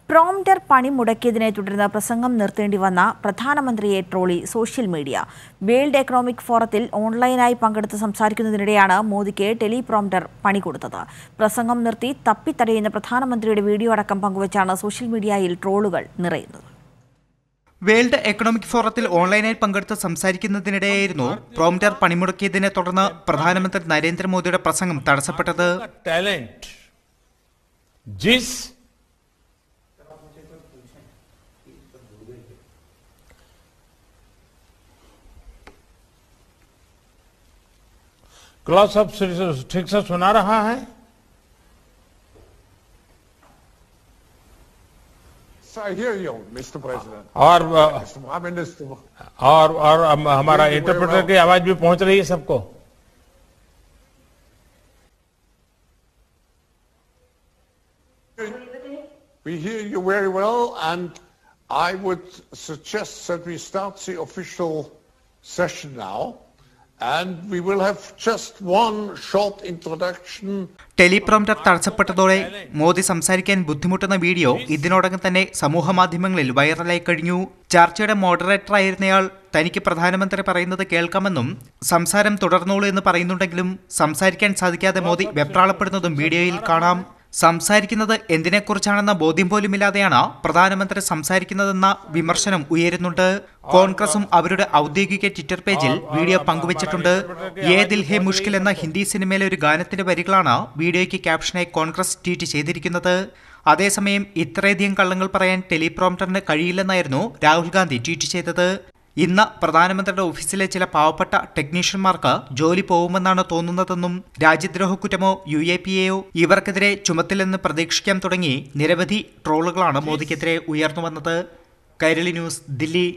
Prompter പണി മുടക്കിയതിനെ തുടർന്ന് പ്രസംഗം നിർത്തേണ്ടി വന്ന പ്രധാനമന്ത്രിയെ ട്രോളി സോഷ്യൽ മീഡിയ വേൾഡ് എക്കണോമിക് ഫോറത്തിൽ ഓൺലൈനായി പങ്കെടുത്ത് സംസാരിക്കുന്നതിനിടെയാണ് മോദിക്ക് ടെലിപ്രോംപ്റ്റർ പണി കൊടുത്തത് പ്രസംഗം നിർത്തി തപ്പിത്തടയുന്ന പ്രധാനമന്ത്രിയുടെ വീഡിയോ അടക്കം പങ്കുവച്ചാണ് സോഷ്യൽ മീഡിയയിൽ ട്രോളുകൾ നിറയുന്നത് വേൾഡ് എക്കണോമിക് ഫോറത്തിൽ ഓൺലൈനായി പങ്കെടുത്ത് സംസാരിക്കുന്നതിനിടെയായിരുന്നു പ്രോംപ്റ്റർ പണിമുടക്കിയതിനെ തുടർന്ന് പ്രധാനമന്ത്രി നരേന്ദ്രമോദിയുടെ പ്രസംഗം തടസ്സപ്പെട്ടത് टैलेंट जिस क्लॉस ऑफ ठीक से सुना रहा है I hear you, Mr. President. और अ, Mr. Prime Minister. और और हम- हमारा इंटरप्रेटर की आवाज भी पहुंच रही है सबको We hear you very well, and I would suggest that we start the official session now. And we will have just one short introduction teleprompter തടസ്സപ്പെട്ടതോടെ മോദി സംസാരിക്കാൻ ബുദ്ധിമുട്ടുന്ന വീഡിയോ ഇതിനോടകം തന്നെ സമൂഹ മാധ്യമങ്ങളിൽ വൈറലായി കഴിഞ്ഞു ചർച്ചയുടെ മോഡറേറ്ററായിരുന്നയാൾ തനിക്ക് പ്രധാനമന്ത്രി പറയുന്നത് കേൾക്കാമെന്നും സംസാരം തുടർന്നോളൂ എന്ന് പറയുന്നുണ്ടെങ്കിലും സംസാരിക്കാൻ സാധിക്കാതെ മോദി വെപ്രാളപ്പെടുന്നതും വീഡിയോയിൽ കാണാം സംസാരിക്കുന്നത് എന്തിനെക്കുറിച്ചാണെന്ന ബോധ്യം പോലുമില്ലാതെയാണ് പ്രധാനമന്ത്രി സംസാരിക്കുന്നതെന്ന വിമർശനം ഉയരുന്നുണ്ട് കോൺഗ്രസും അവരുടെ ഔദ്യോഗിക ട്വിറ്റർ പേജിൽ വീഡിയോ പങ്കുവച്ചിട്ടുണ്ട് ഏ ദിൽ ഹെ മുഷ്കിൽ എന്ന ഹിന്ദി സിനിമയിലെ ഒരു ഗാനത്തിന്റെ വരികളാണ് വീഡിയോയ്ക്ക് ക്യാപ്ഷനായി കോൺഗ്രസ് ട്വീറ്റ് ചെയ്തിരിക്കുന്നത് അതേസമയം ഇത്രയധികം കള്ളങ്ങൾ പറയാൻ ടെലിപ്രോംപ്റ്ററിന് കഴിയില്ലെന്നായിരുന്നു രാഹുൽ ഗാന്ധി ട്വീറ്റ് ചെയ്തത് ഇന്ന് പ്രധാനമന്ത്രിയുടെ ഓഫീസിലെ ചില പാവപ്പെട്ട ടെക്നീഷ്യന്മാർക്ക് ജോലി പോകുമെന്നാണ് തോന്നുന്നതെന്നും രാജ്യദ്രോഹ കുറ്റമോ യു എ പി എയോ ഇവർക്കെതിരെ ചുമത്തില്ലെന്ന് പ്രതീക്ഷിക്കാൻ തുടങ്ങി നിരവധി ട്രോളുകളാണ് മോദിക്കെതിരെ ഉയർന്നു വന്നത് കൈരളി ന്യൂസ് ദില്ലി